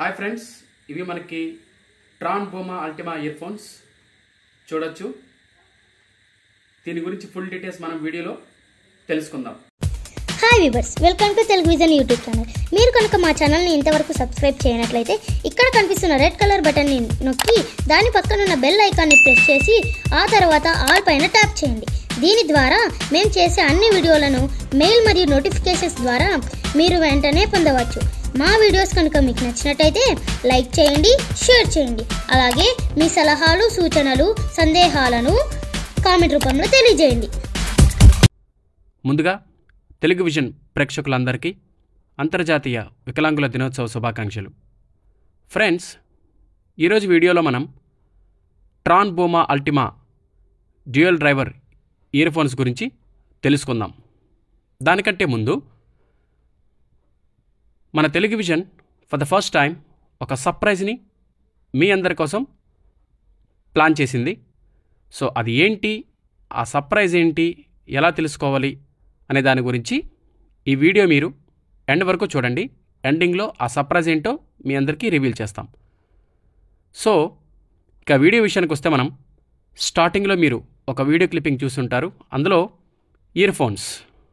hi friends ఇవి మనకి Tron Boma Ultima earphones చూడొచ్చు దీని గురించి ఫుల్ డీటెయిల్స్ మనం వీడియోలో తెలుసుకుందాం hi viewers welcome to Telugu Vision YouTube channel మీరు కనుక మా ఛానల్ని ఇంతవరకు సబ్స్క్రైబ్ చేయనట్లయితే ఇక్కడ కనిపిస్తున్న రెడ్ కలర్ బటన్ని నొక్కి దాని పక్కనున్న బెల్ ఐకాన్ని ప్రెస్ చేసి ఆ తర్వాత ఆల్ పైన ట్యాప్ చేయండి దీని ద్వారా మేము చేసే అన్ని వీడియోలను మెయిల్ మరియు నోటిఫికేషన్స్ ద్వారా మీరు వెంటనే పొందవచ్చు మా వీడియోస్ కనుక మీకు నచ్చినట్టయితే లైక్ చేయండి షేర్ చేయండి అలాగే మీ సలహాలు సూచనలు సందేహాలను కామెంట్ రూపంలో తెలియజేయండి ముందుగా తెలుగు విజన్ ప్రేక్షకులందరికీ అంతర్జాతీయ వికలాంగుల దినోత్సవ శుభాకాంక్షలు ఫ్రెండ్స్ ఈరోజు వీడియోలో మనం Tron Boma Ultima dual driver earphones గురించి తెలుసుకుందాం దానికంటే ముందు మన Telugu Vision for the first time ఒక సర్ప్రైజ్ని మీ అందరి కోసం ప్లాన్ చేసింది సో అది ఏంటి ఆ సర్ప్రైజ్ ఏంటి ఎలా తెలుసుకోవాలి అనే దాని గురించి ఈ వీడియో మీరు ఎండ్ వరకు చూడండి ఎండింగ్లో ఆ సర్ప్రైజ్ ఏంటో మీ అందరికీ రివీల్ చేస్తాం సో ఇక వీడియో విషయానికి వస్తే మనం స్టార్టింగ్లో మీరు ఒక వీడియో క్లిప్పింగ్ చూస్తుంటారు అందులో ఇయర్ ఫోన్స్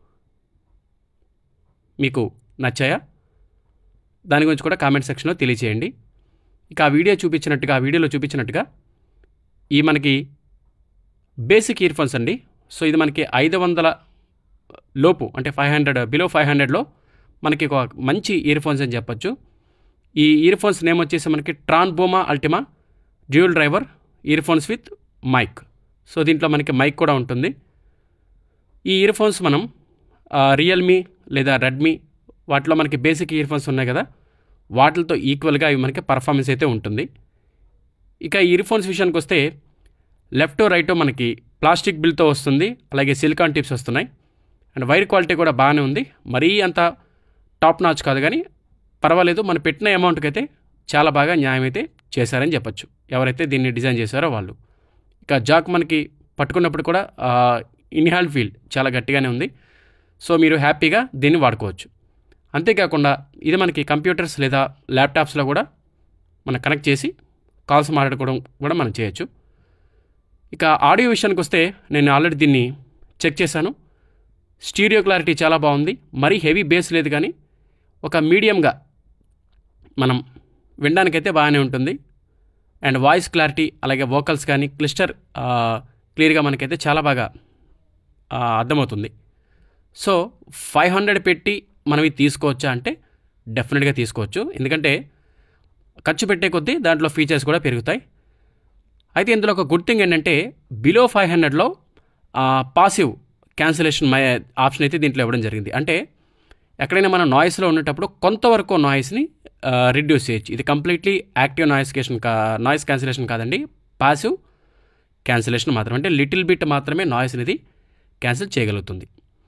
మీకు నచ్చాయా దాని గురించి కూడా కామెంట్ సెక్షన్లో తెలియచేయండి ఇక ఆ వీడియో చూపించినట్టుగా ఆ వీడియోలో చూపించినట్టుగా ఈ మనకి బేసిక్ ఇయర్ ఫోన్స్ అండి సో ఇది మనకి ఐదు వందల లోపు అంటే ఫైవ్ హండ్రెడ్ బిలో ఫైవ్ హండ్రెడ్లో మనకి ఒక మంచి ఇయర్ ఫోన్స్ అని చెప్పొచ్చు ఈ ఇయర్ ఫోన్స్ నేమ్ వచ్చేసి మనకి Tron Boma Ultima dual driver earphones with mic so దీంట్లో మనకి మైక్ కూడా ఉంటుంది ఈ ఇయర్ ఫోన్స్ మనం రియల్మీ లేదా రెడ్మీ వాటిలో మనకి బేసిక్ ఇయర్ ఫోన్స్ ఉన్నాయి కదా వాటితో ఈక్వల్గా అవి మనకి పర్ఫార్మెన్స్ అయితే ఉంటుంది ఇక ఈ ఇయర్ ఫోన్స్ విషయానికి వస్తే లెఫ్ట్ రైట్ మనకి ప్లాస్టిక్ బిల్తో వస్తుంది అలాగే సిలికాన్ టిప్స్ వస్తున్నాయి అండ్ వైర్ క్వాలిటీ కూడా బాగానే ఉంది మరీ అంత టాప్ నాచ్ కాదు కానీ పర్వాలేదు మనం పెట్టిన అమౌంట్కి అయితే చాలా బాగా న్యాయం అయితే చేశారని చెప్పొచ్చు ఎవరైతే దీన్ని డిజైన్ చేశారో వాళ్ళు ఇక జాక్ మనకి పట్టుకున్నప్పుడు కూడా ఇన్హాల్ ఫీల్ చాలా గట్టిగానే ఉంది సో మీరు హ్యాపీగా దీన్ని వాడుకోవచ్చు అంతేకాకుండా ఇది మనకి కంప్యూటర్స్ లేదా ల్యాప్టాప్స్లో కూడా మనం కనెక్ట్ చేసి కాల్స్ మాట్లాడుకోవడం కూడా మనం చేయొచ్చు ఇక ఆడియో విషయానికి వస్తే నేను ఆల్రెడీ దీన్ని చెక్ చేశాను స్టీరియో క్లారిటీ చాలా బాగుంది మరీ హెవీ బేస్ లేదు కానీ ఒక మీడియంగా మనం వినడానికైతే బాగానే ఉంటుంది అండ్ వాయిస్ క్లారిటీ అలాగే వోకల్స్ కానీ క్లిస్టర్ క్లియర్గా మనకైతే చాలా బాగా ఆ, అర్థమవుతుంది సో ఫైవ్ హండ్రెడ్ పెట్టి మనం ఇది తీసుకోవచ్చా అంటే డెఫినెట్గా తీసుకోవచ్చు ఎందుకంటే ఖర్చు పెట్టే కొద్దీ దాంట్లో ఫీచర్స్ కూడా పెరుగుతాయి అయితే ఇందులో ఒక గుడ్ థింగ్ ఏంటంటే బిలో ఫైవ్ హండ్రెడ్లో పాసివ్ క్యాన్సిలేషన్ మై ఆప్షన్ అయితే దీంట్లో ఇవ్వడం జరిగింది అంటే ఎక్కడైనా మనం నాయిస్లో ఉండేటప్పుడు కొంతవరకు నాయిస్ని రిడ్యూస్ చేయొచ్చు ఇది కంప్లీట్లీ యాక్టివ్ నాయిస్ కేషన్ కా నాయిస్ క్యాన్సిలేషన్ కాదండి పాసివ్ క్యాన్సిలేషన్ మాత్రం అంటే లిటిల్ బిట్ మాత్రమే నాయిస్ అనేది క్యాన్సిల్ చేయగలుగుతుంది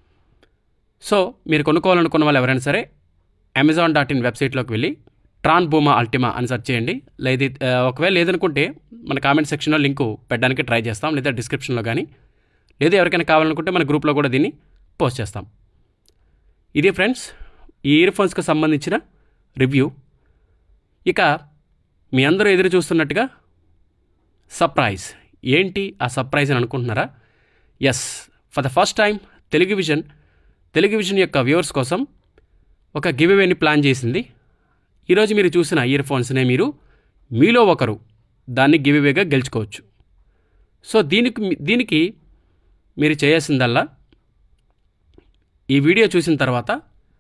సో మీరు కొనుక్కోవాలనుకున్న వాళ్ళు ఎవరైనా సరే అమెజాన్ డాట్ ఇన్ వెబ్సైట్లోకి వెళ్ళి ట్రాన్ బూమా అల్టిమా అని సెర్చ్ చేయండి లేదు ఆ, ఒకవేళ లేదనుకుంటే మన కామెంట్ సెక్షన్లో లింకు పెట్టడానికి ట్రై చేస్తాం లేదా డిస్క్రిప్షన్లో కానీ లేదా ఎవరికైనా కావాలనుకుంటే మన గ్రూప్లో కూడా దీన్ని పోస్ట్ చేస్తాం ఇది ఫ్రెండ్స్ ఈ ఇయర్ ఫోన్స్కి సంబంధించిన రివ్యూ ఇక మీ అందరూ ఎదురు చూస్తున్నట్టుగా సర్ప్రైజ్ ఏంటి ఆ సర్ప్రైజ్ అని అనుకుంటున్నారా yes for the first time Telugu Vision Telugu Vision యొక్క వ్యూవర్స్ కోసం ఒక గివ్ అవేని ప్లాన్ చేసింది ఈరోజు మీరు చూసిన ఇయర్ ఫోన్స్నే మీరు మీలో ఒకరు దాన్ని గివ్ అవేగా గెలుచుకోవచ్చు సో దీనికి దీనికి మీరు చేయాల్సిందల్లా ఈ వీడియో చూసిన తర్వాత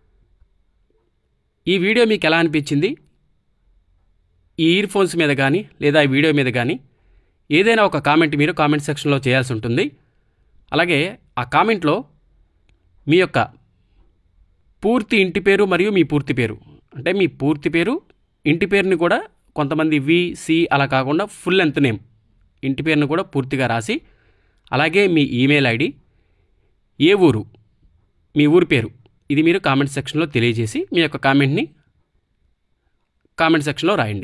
ఈ వీడియో మీకు ఎలా అనిపించింది ఈ ఇయర్ ఫోన్స్ మీద కానీ లేదా ఈ వీడియో మీద కానీ ఏదైనా ఒక కామెంట్ మీరు కామెంట్ సెక్షన్లో చేయాల్సి ఉంటుంది అలాగే ఆ కామెంట్లో మీ యొక్క పూర్తి ఇంటి పేరు మరియు మీ పూర్తి పేరు అంటే మీ పూర్తి పేరు ఇంటి పేరుని కూడా కొంతమంది వి సి అలా కాకుండా ఫుల్ లెంత్ నేమ్ ఇంటి పేరుని కూడా పూర్తిగా రాసి అలాగే మీ ఈమెయిల్ ఐడి ఏ ఊరు మీ ఊరి పేరు ఇది మీరు కామెంట్ సెక్షన్లో తెలియజేసి మీ యొక్క కామెంట్ని కామెంట్ సెక్షన్లో రాయండి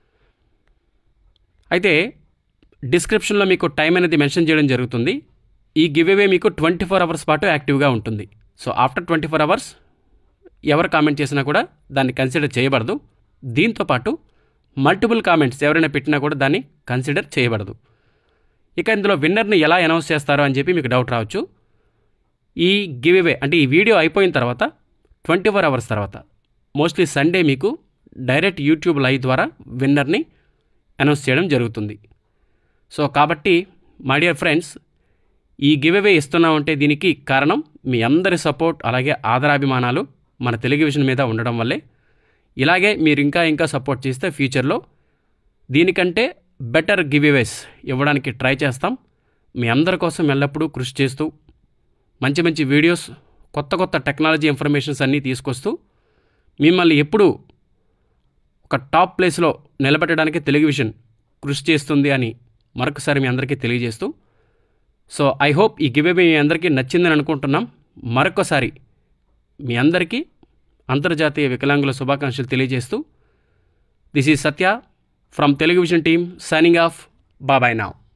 అయితే డిస్క్రిప్షన్లో మీకు టైం అనేది మెన్షన్ చేయడం జరుగుతుంది ఈ గివ్ అవే మీకు ట్వంటీ ఫోర్ అవర్స్ పాటు యాక్టివ్గా ఉంటుంది so after twenty four hours ఎవరు కామెంట్ చేసినా కూడా దాన్ని కన్సిడర్ చేయబడదు దీంతోపాటు మల్టిపుల్ కామెంట్స్ ఎవరైనా పెట్టినా కూడా దాన్ని కన్సిడర్ చేయబడదు ఇక ఇందులో విన్నర్ని ఎలా అనౌన్స్ చేస్తారో అని చెప్పి మీకు డౌట్ రావచ్చు ఈ గివ్ అవే అంటే ఈ వీడియో అయిపోయిన తర్వాత ట్వంటీ ఫోర్ అవర్స్ తర్వాత మోస్ట్లీ సండే మీకు డైరెక్ట్ యూట్యూబ్ లైవ్ ద్వారా విన్నర్ని అనౌన్స్ చేయడం జరుగుతుంది సో కాబట్టి మై డియర్ ఫ్రెండ్స్ ఈ గివ్ అవే ఇస్తున్నామంటే దీనికి కారణం మీ అందరి సపోర్ట్ అలాగే ఆదరాభిమానాలు మన టెలివిజన్ మీద ఉండడం వల్లే ఇలాగే మీరు ఇంకా ఇంకా సపోర్ట్ చేస్తే ఫ్యూచర్లో దీనికంటే బెటర్ గివ్ అవేస్ ఇవ్వడానికి ట్రై చేస్తాం మీ అందరి కోసం ఎల్లప్పుడూ కృషి చేస్తూ మంచి మంచి వీడియోస్ కొత్త కొత్త టెక్నాలజీ ఇన్ఫర్మేషన్స్ అన్నీ తీసుకొస్తూ మిమ్మల్ని ఎప్పుడూ ఒక టాప్ ప్లేస్లో నిలబెట్టడానికి టెలివిజన్ కృషి చేస్తుంది అని మరొకసారి మీ అందరికీ తెలియజేస్తూ సో ఐ హోప్ ఈ గివ్ అవే మీ అందరికీ నచ్చిందని అనుకుంటున్నాం మరొకసారి మీ అందరికీ అంతర్జాతీయ వికలాంగుల శుభాకాంక్షలు తెలియజేస్తూ this is Satya from television team signing off bye bye now